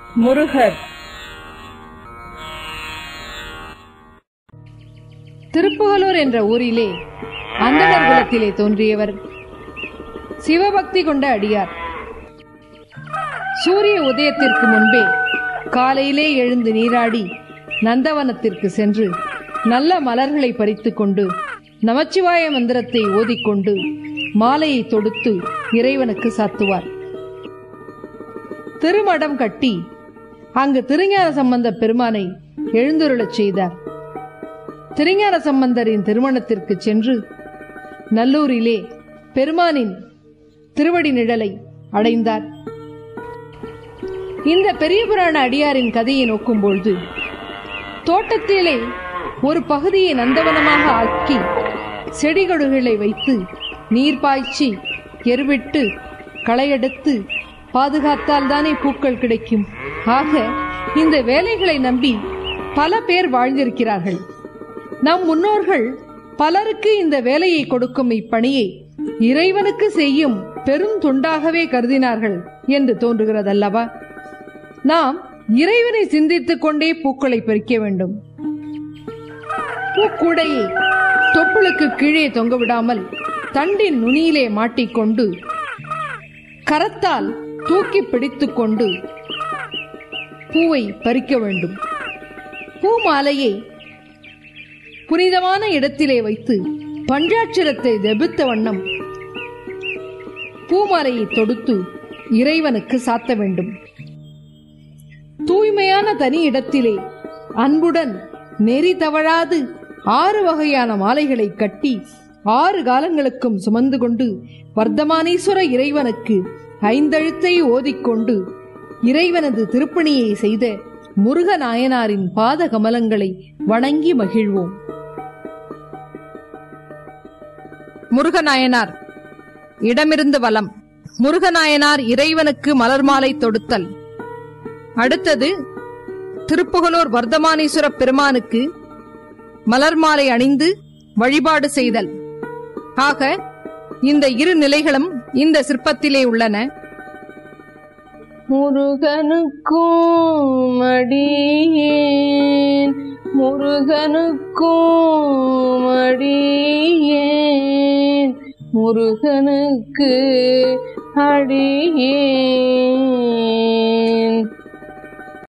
முருகர் திருப்புகலூர் என்ற ஊரிலே அந்தணர் குலத்திலே தோன்றியவர் சிவபக்தி கொண்ட அடியார் சூரிய உதயத்திற்கு முன்பே காலையிலே எழுந்து நீராடி நந்தவனத்திற்கு சென்று நல்ல மலர்களை பறித்துக் கொண்டு நமச்சிவாய மந்திரத்தை ஓதிக்கொண்டு மாலையை தொடுத்து இறைவனுக்கு சாத்துவார் திருமடம் கட்டி அங்கு திருஞான சம்பந்த பெருமானை எழுந்துருளச் செய்தார் திருஞான சம்பந்தரின் திருமணத்திற்கு சென்று நல்லூரிலே பெருமானின் திருவடி நிழலை அடைந்தார் இந்த பெரிய புராண அடியாரின் கதையை நோக்கும்பொழுது தோட்டத்திலே ஒரு பகுதியை நந்தவனமாக ஆக்கி செடிகொடுகளை வைத்து நீர் பாய்ச்சி எருவிட்டு களையெடுத்து பாதுகாத்தால் தானே பூக்கள் கிடைக்கும் ஆக இந்த வேலைகளை நம்பி பல பேர் வாழ்ந்திருக்கிறார்கள் நம் முன்னோர்கள் பலருக்கு இந்த வேலையை கொடுக்கும் இப்பணியை இறைவனுக்கு செய்யும் பெரும் தொண்டாகவே கருதினார்கள் என்று தோன்றுகிறதல்லவா நாம் இறைவனை சிந்தித்துக் கொண்டே பூக்களை பறிக்க வேண்டும் பூக்கூடையை தொப்புளுக்கு கீழே தொங்க விடாமல் தண்டின் நுனியிலே மாட்டிக்கொண்டு கரத்தால் தூக்கி பிடித்துக் கொண்டு பூவை பறிக்க வேண்டும் பூ மாலையை புனிதமான இடத்திலே வைத்து பஞ்சாட்சரத்தை ஜெபித்த வண்ணம் பூமாலையை தொடுத்து இறைவனுக்கு சாத்த வேண்டும் தூய்மையான தனி இடத்திலே அன்புடன் நெறி தவழாது ஆறு வகையான மாலைகளை கட்டி ஆறு காலங்களுக்கும் சுமந்து கொண்டு வர்த்தமானீஸ்வர இறைவனுக்கு ஐந்தெழுத்தை ஓதிக்கொண்டு இறைவனது திருப்பணியை செய்த முருகநாயனாரின் பாத கமலங்களை வணங்கி மகிழ்வோம் முருகநாயனார் இடமிருந்து வலம் முருகநாயனார் இறைவனுக்கு மலர் மாலை தொடுத்தல் அடுத்தது திருப்புகலூர் வர்த்தமானீஸ்வர பெருமானுக்கு மலர் மாலை அணிந்து வழிபாடு செய்தல் ஆக இந்த இரு நிலைகளும் இந்த சிற்பத்திலே உள்ளன முருகனுக்கும் அடியேன் முருகனுக்கும் அடியேன் முருகனுக்கு அடியேன்